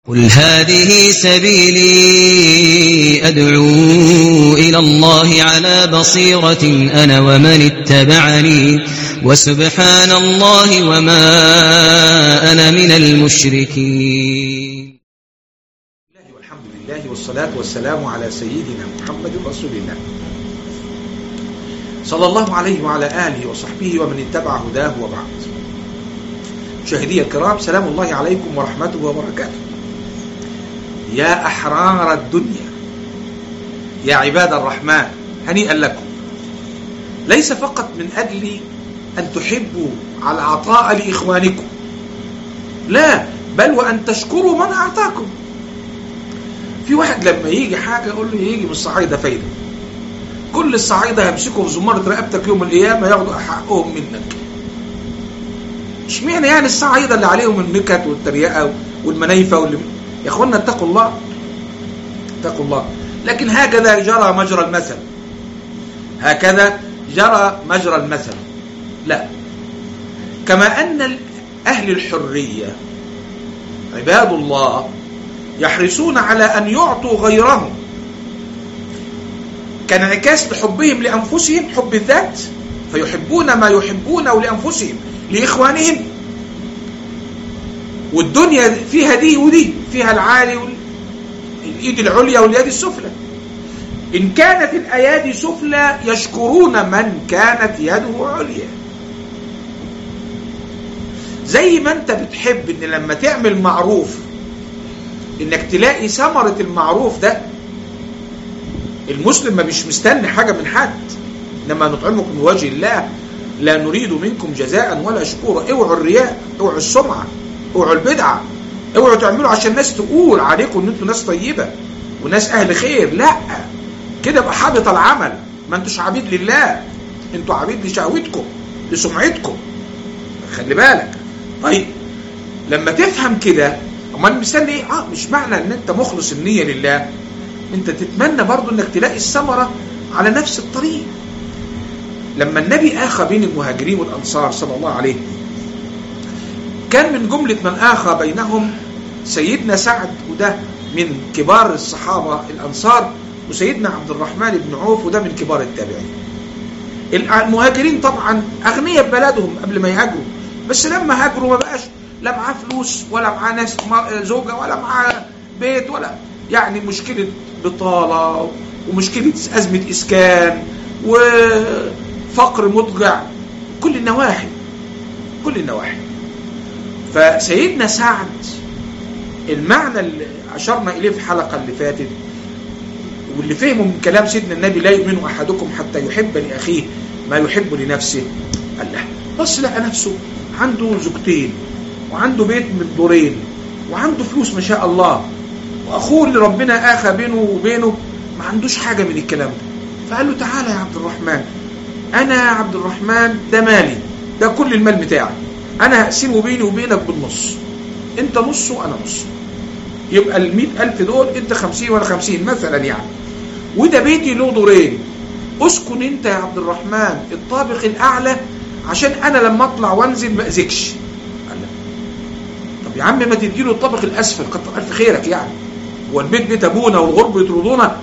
قل هذه سبيلي أدعو إلى الله على بصيرة أنا ومن اتبعني وسبحان الله وما أنا من المشركين الله والحمد لله والصلاة والسلام على سيدنا محمد رسول الله صلى الله عليه وعلى آله وصحبه ومن اتبع هداه وبعد مشاهدي الكرام سلام الله عليكم ورحمته وبركاته يا أحرار الدنيا يا عباد الرحمن هنيئا لكم ليس فقط من أجل أن تحبوا على العطاء لإخوانكم لا بل وأن تشكروا من أعطاكم في واحد لما يجي حاجة يقول له يجي من الصعايدة فايدة كل الصعايدة همسكوا في زمارة رقبتك يوم القيامة ياخدوا حقهم منك اشمعنى يعني الصعايدة اللي عليهم النكت والتريقة والمنايفة واللي يا اخوانا اتقوا الله اتقوا الله لكن هكذا جرى مجرى المثل هكذا جرى مجرى المثل لا كما أن أهل الحرية عباد الله يحرصون على أن يعطوا غيرهم كانعكاس لحبهم لأنفسهم حب الذات فيحبون ما يحبونه لأنفسهم لإخوانهم والدنيا فيها دي ودي فيها العالي والإيد العليا واليد السفلى إن كانت الأيادي سفلى يشكرون من كانت يده عليا زي ما انت بتحب ان لما تعمل معروف انك تلاقي ثمرة المعروف ده المسلم ما بيش مستني حاجة من حد انما نطعمكم من وجه الله لا نريد منكم جزاء ولا شكورا اوعوا الرياء اوعوا السمعة اوعوا البدعة اوعوا تعملوا عشان الناس تقول عليكم ان انتوا ناس طيبة وناس اهل خير لا كده يبقى حابط العمل ما انتوش عبيد لله انتوا عبيد لشهوتكم لسمعتكم خلي بالك طيب لما تفهم كده امال مستني ايه اه مش معنى ان انت مخلص النية لله انت تتمنى برضو انك تلاقي الثمرة على نفس الطريق لما النبي آخى بين المهاجرين والأنصار صلى الله عليه كان من جملة من آخى بينهم سيدنا سعد وده من كبار الصحابة الأنصار وسيدنا عبد الرحمن بن عوف وده من كبار التابعين المهاجرين طبعا أغنياء ببلدهم قبل ما يهاجروا بس لما هاجروا ما بقاش لا معاه فلوس ولا معاه ناس زوجة ولا معاه بيت ولا يعني مشكلة بطالة ومشكلة أزمة إسكان وفقر مضجع كل النواحي كل النواحي فسيدنا سعد المعنى اللي أشرنا إليه في الحلقة اللي فاتت واللي فهموا من كلام سيدنا النبي لا يؤمن أحدكم حتى يحب لأخيه ما يحب لنفسه قال له بص لقى نفسه عنده زوجتين وعنده بيت من دورين وعنده فلوس ما شاء الله وأخوه اللي ربنا آخى بينه وبينه ما عندوش حاجة من الكلام ده فقال له تعالى يا عبد الرحمن أنا يا عبد الرحمن ده مالي ده كل المال بتاعي أنا هقسمه بيني وبينك بالنص أنت نص وأنا نص يبقى المئة ألف دول أنت خمسين وأنا خمسين مثلا يعني وده بيتي له دورين اسكن أنت يا عبد الرحمن الطابق الأعلى عشان أنا لما أطلع وأنزل ما أذكش قال له طب يا عم ما تديله الطابق الأسفل كتر ألف خيرك يعني والبيت بيت أبونا والغرب يطردونا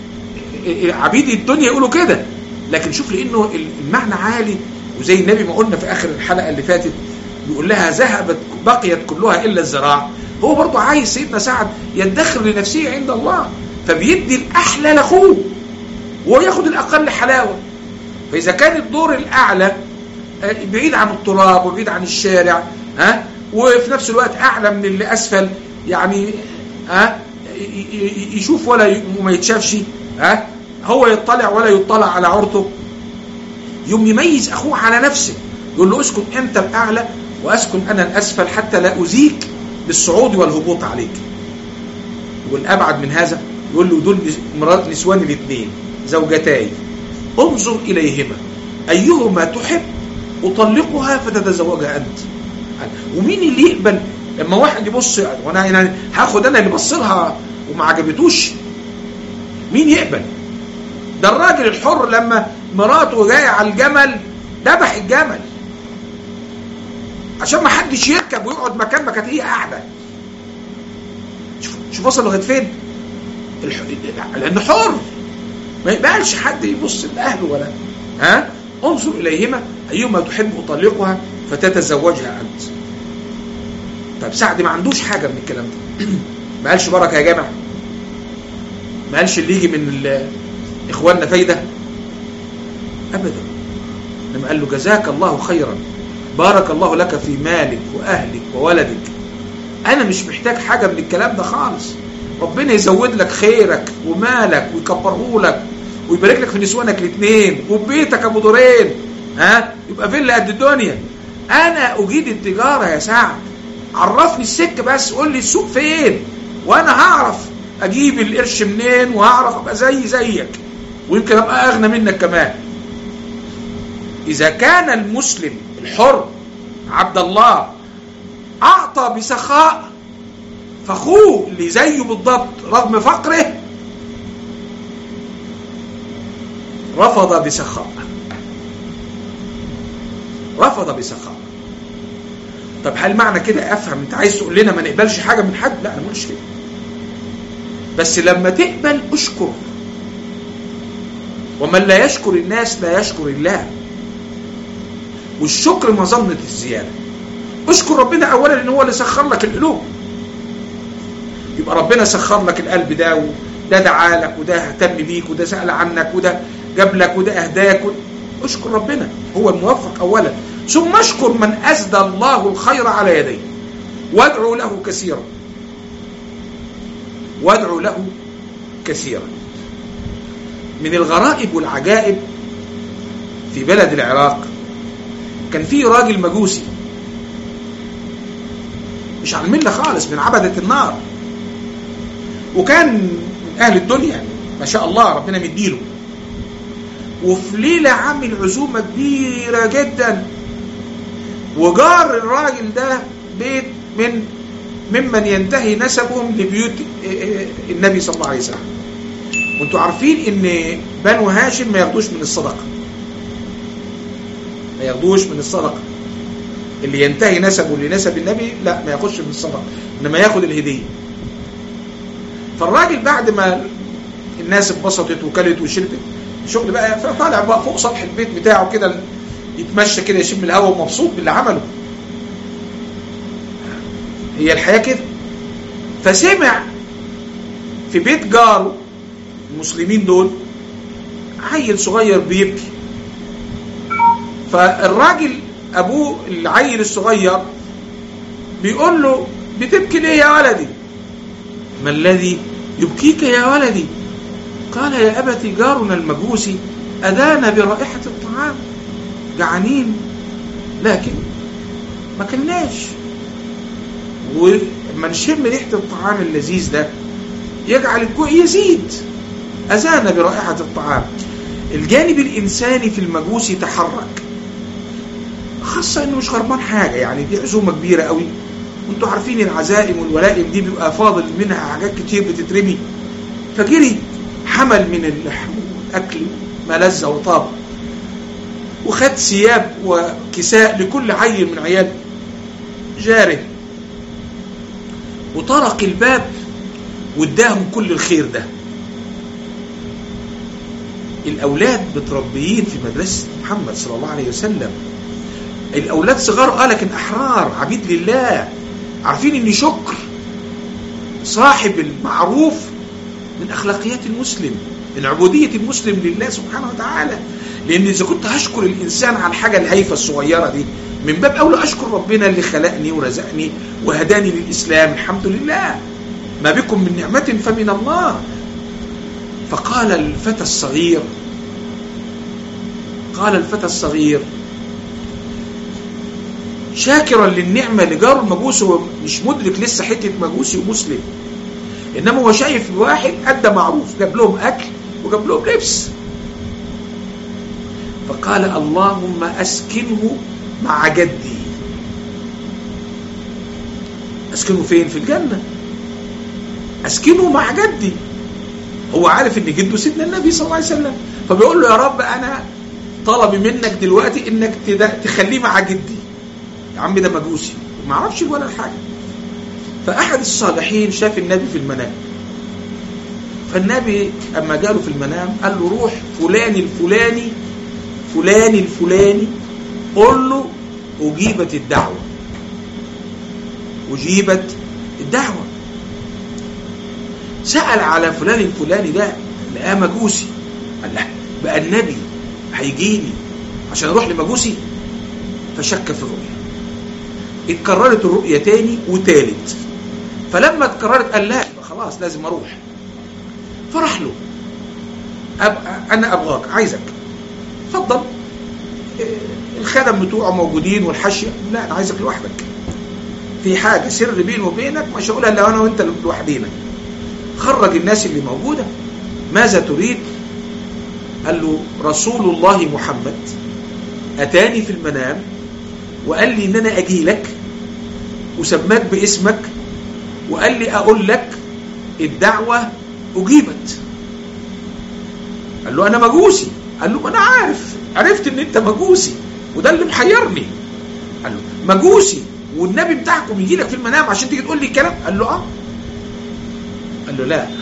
عبيد الدنيا يقولوا كده لكن شوف لأنه المعنى عالي وزي النبي ما قلنا في آخر الحلقة اللي فاتت بيقول لها ذهبت بقيت كلها إلا الزراع هو برضه عايز سيدنا سعد يدخر لنفسه عند الله فبيدي الأحلى لأخوه وهو ياخد الأقل حلاوة فإذا كان الدور الأعلى بعيد عن التراب وبعيد عن الشارع ها وفي نفس الوقت أعلى من اللي أسفل يعني ها يشوف ولا ما يتشافش ها هو يطلع ولا يطلع على عورته يوم يميز أخوه على نفسه يقول له اسكن أنت الأعلى وأسكن أنا الأسفل حتى لا أزيك بالصعود والهبوط عليك والأبعد من هذا يقول له دول مرات نسوان الاثنين زوجتاي انظر إليهما أيهما تحب أطلقها فتتزوجها أنت ومين اللي يقبل لما واحد يبص وانا يعني هاخد انا اللي بص لها وما عجبتوش مين يقبل ده الراجل الحر لما مراته جايه على الجمل ذبح الجمل عشان ما حدش يركب ويقعد مكان ما كانت هي قاعده شوف وصل لغايه فين الح... لانه حر ما يقبلش حد يبص لاهله ولا ها انظر اليهما ايهما تحب اطلقها فتتزوجها انت طب سعد ما عندوش حاجه من الكلام ده ما قالش بركه يا جماعه ما قالش اللي يجي من ال- اخواننا فايده ابدا لما قال له جزاك الله خيرا بارك الله لك في مالك واهلك وولدك انا مش محتاج حاجه من الكلام ده خالص ربنا يزود لك خيرك ومالك ويكبره لك ويبارك لك في نسوانك الاثنين وبيتك ابو دورين ها يبقى فيلا قد الدنيا انا اجيد التجاره يا سعد عرفني السكه بس قول لي السوق فين وانا هعرف اجيب القرش منين وهعرف ابقى زي زيك ويمكن ابقى اغنى منك كمان اذا كان المسلم الحر عبد الله اعطى بسخاء فاخوه اللي زيه بالضبط رغم فقره رفض بسخاء رفض بسخاء طب هل معنى كده افهم انت عايز تقول لنا ما نقبلش حاجه من حد لا انا ما قلتش كده بس لما تقبل اشكر ومن لا يشكر الناس لا يشكر الله والشكر مظنة الزيادة اشكر ربنا اولا ان هو اللي سخر لك القلوب يبقى ربنا سخر لك القلب ده وده دعا لك وده اهتم بيك وده سأل عنك وده جاب لك وده اهداك اشكر ربنا هو الموفق اولا ثم اشكر من اسدى الله الخير على يديه وادعو له كثيرا وادعو له كثيرا من الغرائب والعجائب في بلد العراق كان في راجل مجوسي مش على المله خالص من عبدة النار وكان من اهل الدنيا ما شاء الله ربنا مديله وفي ليلة عامل عزومة كبيرة جدا وجار الراجل ده بيت من ممن ينتهي نسبهم لبيوت النبي صلى الله عليه وسلم وانتوا عارفين ان بنو هاشم ما ياخدوش من الصدقة ما ياخدوش من الصدقة اللي ينتهي نسبه لنسب النبي لا ما ياخدش من الصدقة انما ياخد الهدية فالراجل بعد ما الناس اتبسطت وكلت وشربت الشغل بقى فطالع بقى فوق سطح البيت بتاعه كده يتمشى كده يشم الهواء ومبسوط باللي عمله هي الحياة كده فسمع في بيت جاره المسلمين دول عيل صغير بيبكي فالراجل ابوه العيل الصغير بيقول له بتبكي ليه يا ولدي ما الذي يبكيك يا ولدي قال يا أبت جارنا المجوسي أدانا برائحة الطعام جعانين لكن ما كلناش وما نشم ريحة الطعام اللذيذ ده يجعل الجوع يزيد أزانا برائحة الطعام الجانب الإنساني في المجوس يتحرك خاصة إنه مش خربان حاجة يعني دي عزومة كبيرة قوي وانتوا عارفين العزائم والولائم دي بيبقى فاضل منها حاجات كتير بتترمي فجري حمل من اللحم والأكل ما لذ وطاب وخد ثياب وكساء لكل عيل من عيال جاره وطرق الباب واداهم كل الخير ده الأولاد متربيين في مدرسة محمد صلى الله عليه وسلم الأولاد صغار آه لكن أحرار عبيد لله عارفين إن شكر صاحب المعروف من أخلاقيات المسلم من عبودية المسلم لله سبحانه وتعالى لأن إذا كنت هشكر الإنسان على الحاجة الهايفة الصغيرة دي من باب أولى أشكر ربنا اللي خلقني ورزقني وهداني للإسلام الحمد لله ما بكم من نعمة فمن الله فقال الفتى الصغير قال الفتى الصغير شاكرا للنعمة لجار المجوس هو مش مدرك لسه حتة مجوسي ومسلم إنما هو شايف واحد أدى معروف جاب لهم أكل وجاب لهم لبس فقال اللهم أسكنه مع جدي أسكنه فين في الجنة أسكنه مع جدي هو عارف ان جده سيدنا النبي صلى الله عليه وسلم فبيقول له يا رب انا طلبي منك دلوقتي انك تخليه مع جدي يا عم ده مجوسي ما اعرفش ولا حاجه فأحد الصالحين شاف النبي في المنام فالنبي أما جاله في المنام قال له روح فلان الفلاني فلان الفلاني قل له أجيبت الدعوة أجيبت الدعوة سأل على فلان الفلاني ده لقاه مجوسي قال له بقى النبي هيجيني عشان اروح لمجوسي فشك في الرؤيا اتكررت الرؤيا تاني وتالت فلما اتكررت قال لا يبقى خلاص لازم اروح فراح له أب... انا ابغاك عايزك اتفضل الخدم بتوعه موجودين والحشيه لا انا عايزك لوحدك في حاجه سر بيني وبينك مش هقولها الا انا وانت لوحدينا خرج الناس اللي موجوده ماذا تريد قال له رسول الله محمد اتاني في المنام وقال لي ان انا اجي لك وسماك باسمك وقال لي اقول لك الدعوه اجيبت قال له انا مجوسي قال له ما انا عارف عرفت ان انت مجوسي وده اللي محيرني قال له مجوسي والنبي بتاعكم يجي لك في المنام عشان تيجي تقول لي الكلام قال له اه قال له لا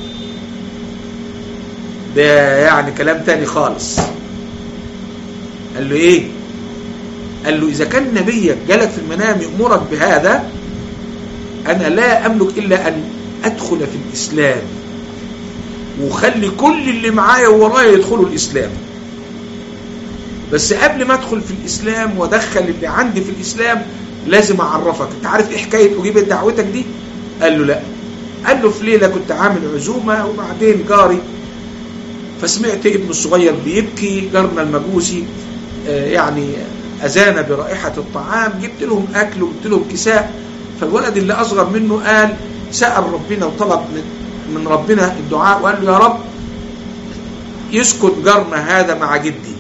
ده يعني كلام تاني خالص قال له ايه قال له اذا كان نبيك جالك في المنام يأمرك بهذا انا لا املك الا ان ادخل في الاسلام وخلي كل اللي معايا وورايا يدخلوا الاسلام بس قبل ما ادخل في الاسلام وادخل اللي عندي في الاسلام لازم اعرفك انت عارف ايه حكايه اجيب دعوتك دي قال له لا قال له في ليله كنت عامل عزومه وبعدين جاري فسمعت ابنه الصغير بيبكي جارنا المجوسي آه يعني اذان برائحه الطعام جبت لهم اكل وجبت لهم كساء فالولد اللي اصغر منه قال سال ربنا وطلب من ربنا الدعاء وقال له يا رب يسكن جارنا هذا مع جدي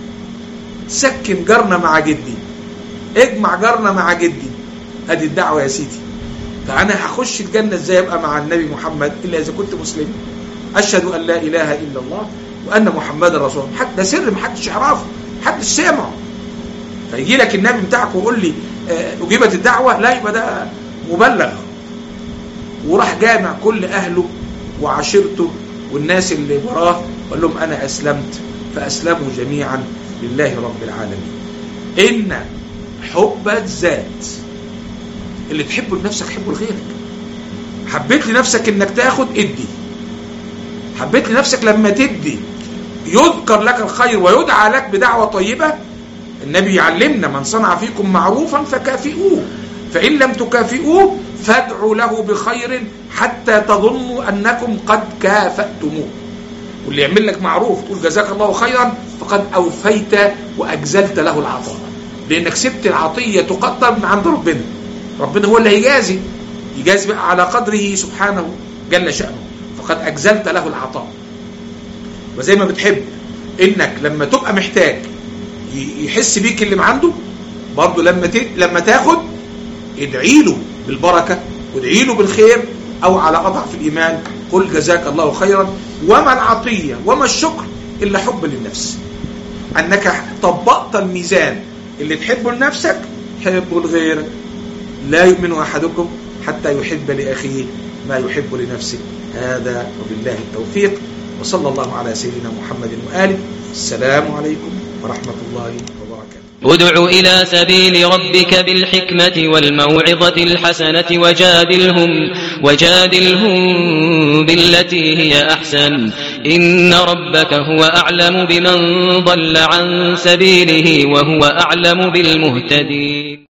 سكن جارنا مع جدي اجمع جارنا مع جدي ادي الدعوه يا سيدي فانا هخش الجنه ازاي ابقى مع النبي محمد الا اذا كنت مسلم اشهد ان لا اله الا الله وان محمدا رسول الله ده سر محدش يعرفه محدش سمعه فيجي لك النبي بتاعك ويقول لي اجيبت الدعوه لا يبقى ده مبلغ وراح جامع كل اهله وعشيرته والناس اللي وراه وقال لهم انا اسلمت فاسلموا جميعا لله رب العالمين ان حب الذات اللي تحبه لنفسك حبه لغيرك حبيت لنفسك انك تاخد ادي حبيت لنفسك لما تدي يذكر لك الخير ويدعى لك بدعوة طيبة النبي يعلمنا من صنع فيكم معروفا فكافئوه فإن لم تكافئوه فادعوا له بخير حتى تظنوا أنكم قد كافأتموه واللي يعمل لك معروف تقول جزاك الله خيرا فقد أوفيت وأجزلت له العطاء لأنك سبت العطية تقدر من عند ربنا ربنا هو اللي هيجازي يجازي بقى على قدره سبحانه جل شأنه فقد أجزلت له العطاء وزي ما بتحب إنك لما تبقى محتاج يحس بيك اللي عنده برضه لما ت... لما تاخد ادعي له بالبركة وادعي له بالخير أو على أضعف الإيمان قل جزاك الله خيرا وما العطية وما الشكر إلا حب للنفس أنك طبقت الميزان اللي تحبه لنفسك حبه لغيرك لا يؤمن أحدكم حتى يحب لأخيه ما يحب لنفسه هذا وبالله التوفيق وصلى الله على سيدنا محمد وآله السلام عليكم ورحمة الله وبركاته ادع إلى سبيل ربك بالحكمة والموعظة الحسنة وجادلهم وجادلهم بالتي هي أحسن إن ربك هو أعلم بمن ضل عن سبيله وهو أعلم بالمهتدين